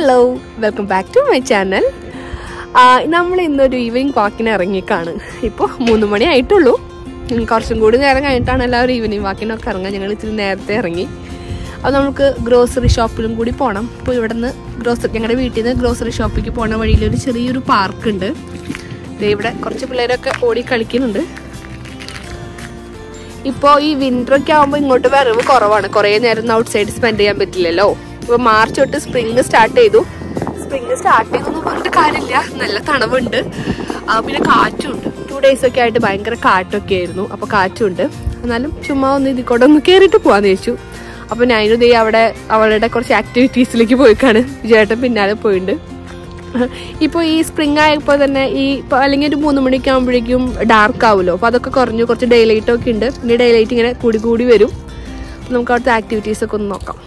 Hello welcome back to my channel നമ്മൾ ഇന്നൊരു evening വാക്കിന് ഇറങ്ങിക്കാണ് ഇപ്പോൾ മൂന്ന് മണി ആയിട്ടുള്ളൂ ഉം, കുറച്ചും കൂടി നേരം കഴിഞ്ഞിട്ടാണ് എല്ലാവരും ഈവനിങ് വാക്കിനൊക്കെ ഇറങ്ങുക ഞങ്ങൾ ഇത്തിരി നേരത്തെ ഇറങ്ങി അപ്പോൾ നമുക്ക് ഗ്രോസറി ഷോപ്പിലും കൂടി പോകണം അപ്പോൾ ഇവിടെ നിന്ന് ഗ്രോസറി ഞങ്ങളുടെ വീട്ടിൽ നിന്ന് ഗ്രോസറി ഷോപ്പിലേക്ക് പോണ വഴിയിൽ ഒരു ചെറിയൊരു പാർക്ക് ഉണ്ട് ദേ ഇവിടെ കുറച്ച് പിള്ളേരൊക്കെ ഓടി കളിക്കുന്നുണ്ട് ഇപ്പോൾ ഈ വിന്റർ ഒക്കെ ആകുമ്പോൾ ഇങ്ങോട്ട് വരവ് കുറവാണ് കുറേ നേരം ഔട്ട് സൈഡ് സ്പെൻഡ് ചെയ്യാൻ പറ്റില്ലല്ലോ ഇപ്പോൾ മാർച്ച് തൊട്ട് സ്പ്രിങ് സ്റ്റാർട്ട് ചെയ്തു സ്പ്രിങ് സ്റ്റാർട്ട് ചെയ്തൊന്നും പറഞ്ഞിട്ട് കാര്യമില്ല നല്ല തണവുണ്ട് ആ, പിന്നെ കാറ്റുണ്ട് ടു ഡേയ്സ് ഒക്കെ ആയിട്ട് ഭയങ്കര കാറ്റൊക്കെ ആയിരുന്നു അപ്പോൾ കാറ്റുണ്ട് എന്നാലും ചുമ്മാ ഒന്ന് ഇതിൽ കൂടെ ഒന്ന് കയറിയിട്ട് പോകാന്ന് ചോദിച്ചു അപ്പോൾ ഞാനും ദേ അവിടെ അവളുടെ കുറച്ച് ആക്ടിവിറ്റീസിലേക്ക് പോയിക്കാണ് ചേട്ടൻ പിന്നാലെ പോയിട്ടുണ്ട് ഇപ്പോൾ ഈ സ്പ്രിങ് ആയപ്പോൾ തന്നെ ഈ ഇപ്പൊ അല്ലെങ്കിൽ ഒരു മൂന്ന് മണിക്ക് ആകുമ്പോഴേക്കും ഡാർക്ക് ആവുമല്ലോ അപ്പോൾ അതൊക്കെ കുറഞ്ഞു കുറച്ച് ഡേ ലൈറ്റ് ഒക്കെ ഉണ്ട് പിന്നെ ഡേ ലൈറ്റ് ഇങ്ങനെ കൂടി കൂടി വരും അപ്പോൾ നമുക്ക് അവിടുത്തെ ആക്ടിവിറ്റീസ് ഒക്കെ ഒന്ന് നോക്കാം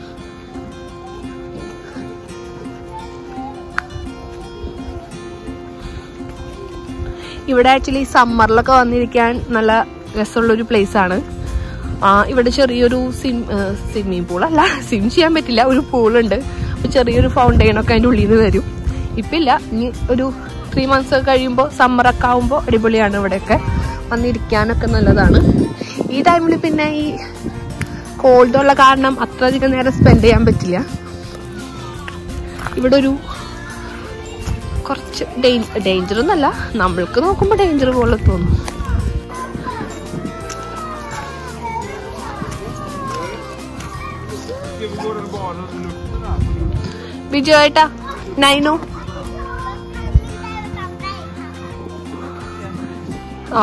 ഇവിടെ ആക്ച്വലി സമ്മറിലൊക്കെ വന്നിരിക്കാൻ നല്ല രസമുള്ളൊരു പ്ലേസ് ആണ് ആ, ഇവിടെ ചെറിയൊരു സിം സ്വിമ്മിങ് പൂൾ അല്ല സ്വിം ചെയ്യാൻ പറ്റില്ല ഒരു പൂളുണ്ട് അപ്പോൾ ചെറിയൊരു ഫൗണ്ടെയിൻ ഒക്കെ അതിൻ്റെ ഉള്ളിൽ നിന്ന് വരും ഇപ്പം ഇല്ല ഇനി ഒരു ത്രീ മന്ത്സ് ഒക്കെ കഴിയുമ്പോൾ സമ്മറൊക്കെ ആകുമ്പോൾ അടിപൊളിയാണ് ഇവിടെയൊക്കെ വന്നിരിക്കാനൊക്കെ നല്ലതാണ് ഈ ടൈമിൽ പിന്നെ ഈ കോൾഡ് ഉള്ള കാരണം അത്ര അധികം നേരം സ്പെൻഡ് ചെയ്യാൻ പറ്റില്ല ഇവിടെ ഒരു കുറച്ച് ഡേഞ്ചർ ഒന്നല്ല നമ്മൾക്ക് നോക്കുമ്പോൾ ഡേഞ്ചർ പോലെ തോന്നും ബിജു ഏട്ടാ നൈനു ആ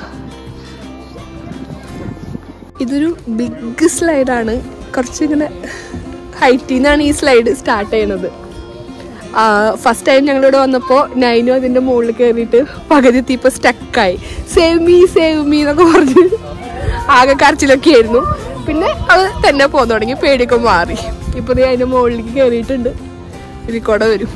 ഇതൊരു ബിഗ് സ്ലൈഡാണ് കുറച്ചിങ്ങനെ ഹൈറ്റിൽ നിന്നാണ് ഈ സ്ലൈഡ് സ്റ്റാർട്ട് ചെയ്യണത് ഫസ്റ്റ് ടൈം ഞങ്ങളിവിടെ വന്നപ്പോൾ നൈനു അതിൻ്റെ മുകളിൽ കയറിയിട്ട് പകുതി എത്തിയപ്പോൾ സ്റ്റക്കായി സേവ് മീ സേവ് മീ എന്നൊക്കെ പറഞ്ഞ് ആകെ കരച്ചിലൊക്കെ ആയിരുന്നു പിന്നെ അത് തന്നെ പോകാൻ തുടങ്ങി പേടിയൊക്കെ മാറി ഇപ്പോൾ നീ അതിൻ്റെ മുകളിലേക്ക് കയറിയിട്ടുണ്ട് ഇതിൽ കൂടെ വരും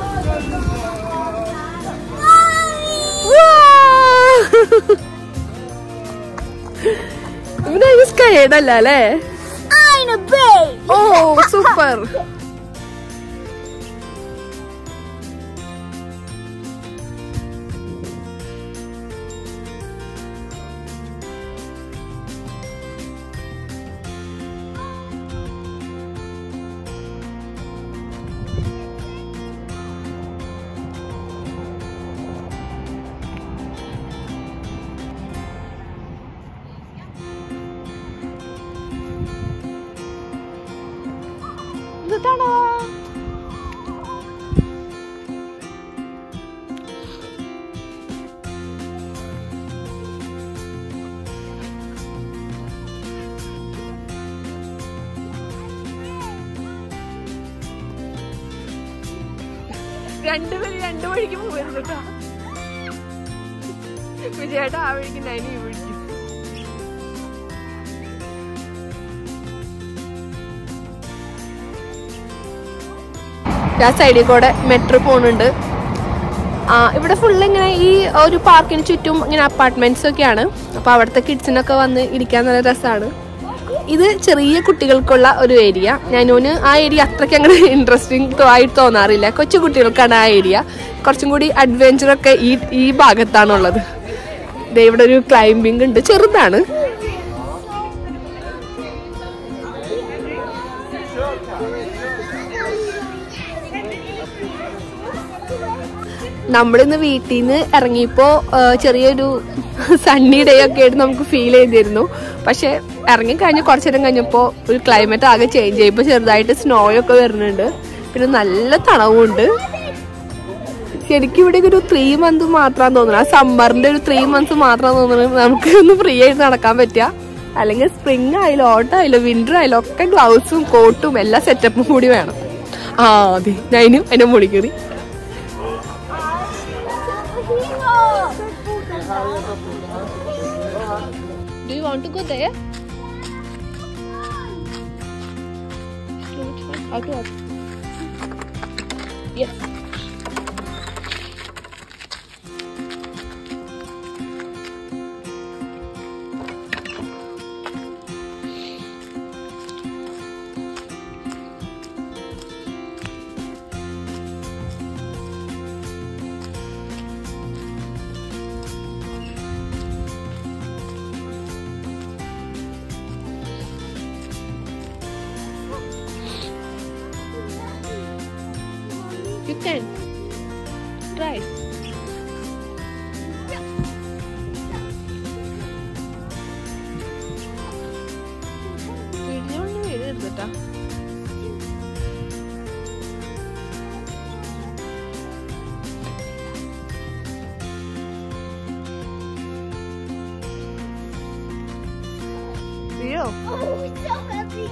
ഇവനെ സ്കൈഡല്ല അല്ലേ Eine Babe. ഓ സൂപ്പർ ഇതാണോ രണ്ടുപേരും രണ്ടു വഴിക്ക് പോയിരുന്നു കേട്ടോ വിജയേട്ടാ ആ വഴിക്ക് നൈനി ഈ വഴിക്ക് ആ സൈഡിൽ കൂടെ മെട്രോ പോണുണ്ട് ആ ഇവിടെ ഫുൾ ഇങ്ങനെ ഈ ഒരു പാർക്കിന് ചുറ്റും ഇങ്ങനെ അപ്പാർട്ട്മെന്റ്സ് ഒക്കെയാണ് അപ്പൊ അവിടുത്തെ കിഡ്സിനൊക്കെ വന്ന് ഇരിക്കാൻ നല്ല രസമാണ് ഇത് ചെറിയ കുട്ടികൾക്കുള്ള ഒരു ഏരിയ ഞാനോന് ആ ഏരിയ അത്രയ്ക്ക് അങ്ങനെ ഇൻട്രസ്റ്റിംഗ് ആയിട്ട് തോന്നാറില്ല കൊച്ചു കുട്ടികൾക്കാണ് ആ ഏരിയ കുറച്ചും കൂടി അഡ്വഞ്ചർ ഒക്കെ ഈ ഈ ഭാഗത്താണുള്ളത് ദേ ഇവിടെ ഒരു ക്ലൈംബിംഗ് ഉണ്ട് ചെറുതാണ് നമ്മളിന്ന് വീട്ടിൽ നിന്ന് ഇറങ്ങിയപ്പോൾ ചെറിയൊരു സണ്ണി ഡേ ഒക്കെ ആയിട്ട് നമുക്ക് ഫീൽ ചെയ്തിരുന്നു പക്ഷെ ഇറങ്ങി കഴിഞ്ഞ് കുറച്ചു നേരം കഴിഞ്ഞപ്പോൾ ഒരു ക്ലൈമറ്റ് ആകെ ചേഞ്ച് ആയി ഇപ്പോൾ ചെറുതായിട്ട് സ്നോ ഒക്കെ വരുന്നുണ്ട് പിന്നെ നല്ല തണവുണ്ട് ശരിക്കും ഇവിടെ ഒരു ത്രീ മന്ത് മാത്രം തോന്നുന്നു ആ സമ്മറിന്റെ ഒരു ത്രീ മന്ത്സ് മാത്രം തോന്നുന്നു നമുക്ക് ഒന്ന് ഫ്രീ ആയിട്ട് നടക്കാൻ പറ്റുക അല്ലെങ്കിൽ സ്പ്രിംഗ് ആയാലും ഓട്ടം ആയാലും വിന്റർ ആയാലും ഒക്കെ ഗ്ലൗസും കോട്ടും എല്ലാ സെറ്റപ്പും കൂടി വേണം ആ അതെ ഞാനും അതിന്റെ മുടി കയറി Do you want to go there? Okay. okay. Yes. കേട്ടോ വീഴോ Oh, it's so heavy.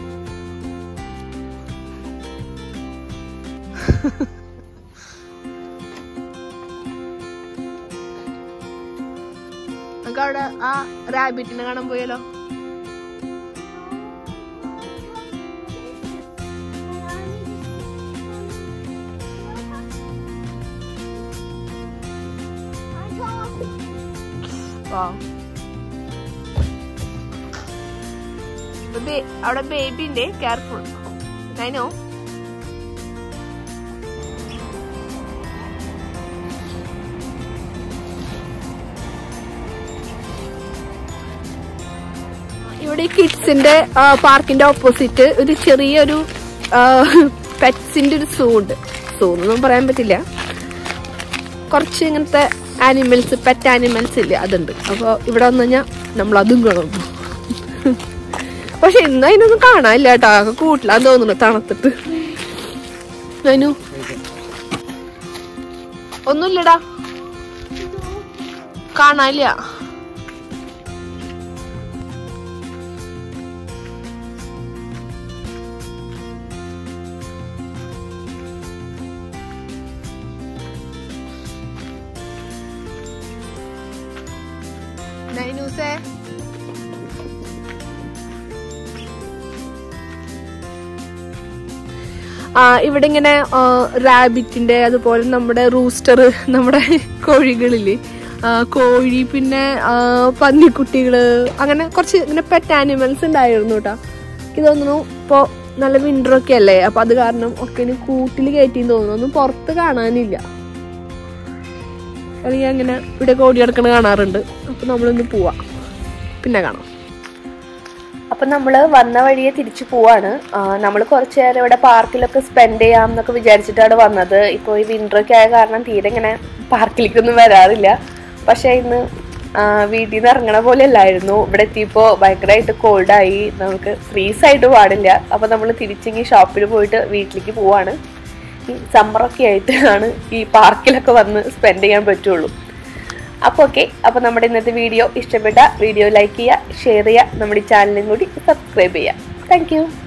നമുക്ക് അവിടെ ആ റാബിറ്റിനെ കാണാൻ പോയാലോ Wow. ഇപ്പൊ ബേ- അവിടെ ബേബി ഉണ്ട് കെയർഫുൾ നൈനോ ഇവിടെ കിഡ്സിന്റെ പാർക്കിന്റെ ഓപ്പോസിറ്റ് ഒരു ചെറിയൊരു പെറ്റ്സിന്റെ ഒരു സൂ ഉണ്ട് സൂ എന്നൊന്നും പറയാൻ പറ്റില്ല കുറച്ച് ഇങ്ങനത്തെ ആനിമൽസ് പെറ്റ് ആനിമൽസ് ഇല്ല അതുണ്ട് അപ്പോൾ ഇവിടെ വന്നു കഴിഞ്ഞാൽ നമ്മൾ അതും കാണും പക്ഷെ ഇന്ന് അതിനൊന്നും കാണാനില്ല കേട്ടോ ആകെ കൂട്ടിലാന്ന് തോന്നുന്നു തണുത്തിട്ട് അതിനു ഒന്നുമില്ലടാ കാണാനില്ല നൈനൂസേ ആ ഇവിടെ ഇങ്ങനെ റാബിറ്റിന്റെ അതുപോലെ നമ്മുടെ റൂസ്റ്റർ നമ്മുടെ കോഴികളില്ലേ ആ, കോഴി പിന്നെ ആ, പന്നിക്കുട്ടികള് അങ്ങനെ കുറച്ച് ഇങ്ങനെ പെറ്റ് ആനിമൽസ് ഉണ്ടായിരുന്നു കേട്ടോ എനിക്ക് തോന്നുന്നു ഇപ്പൊ നല്ല വിന്റർ ഒക്കെ അല്ലേ അപ്പൊ അത് കാരണം ഒക്കെ ഇനി കൂട്ടിൽ കയറ്റിന്ന് തോന്നുന്നു ഒന്നും പുറത്ത് കാണാനില്ല അല്ലെങ്കിൽ അങ്ങനെ ഇവിടെ കോടി കിടക്കണ കാണാറുണ്ട് അപ്പൊ നമ്മളൊന്ന് പോവാ പിന്നെ കാണാം അപ്പൊ നമ്മള് വന്ന വഴിയെ തിരിച്ചു പോവാണ് നമ്മൾ കുറച്ചു നേരം ഇവിടെ പാർക്കിലൊക്കെ സ്പെൻഡ് ചെയ്യാം എന്നൊക്കെ വിചാരിച്ചിട്ടാണ് വന്നത് ഇപ്പോൾ ഈ വിന്റർ ഒക്കെ ആയ കാരണം തീരെ ഇങ്ങനെ പാർക്കിലേക്കൊന്നും വരാറില്ല പക്ഷെ ഇന്ന് ആ, വീട്ടിൽ നിന്ന് ഇറങ്ങണ പോലെ അല്ലായിരുന്നു ഇവിടെ എത്തിയപ്പോൾ ഭയങ്കരമായിട്ട് കോൾഡായി നമുക്ക് ഫ്രീസ് ആയിട്ട് പാടില്ല അപ്പൊ നമ്മൾ തിരിച്ചിങ്ങി ഷോപ്പിൽ പോയിട്ട് വീട്ടിലേക്ക് പോവാണ് ഈ സമ്മറൊക്കെ ആയിട്ട് ആണ് ഈ പാർക്കിലൊക്കെ വന്ന് സ്പെൻഡ് ചെയ്യാൻ പറ്റുള്ളൂ അപ്പോൾ ഓക്കെ അപ്പോൾ നമ്മുടെ ഇന്നത്തെ വീഡിയോ ഇഷ്ടപ്പെട്ട വീഡിയോ ലൈക്ക് ചെയ്യുക ഷെയർ ചെയ്യുക നമ്മുടെ ഈ ചാനലും കൂടി സബ്സ്ക്രൈബ് ചെയ്യുക താങ്ക്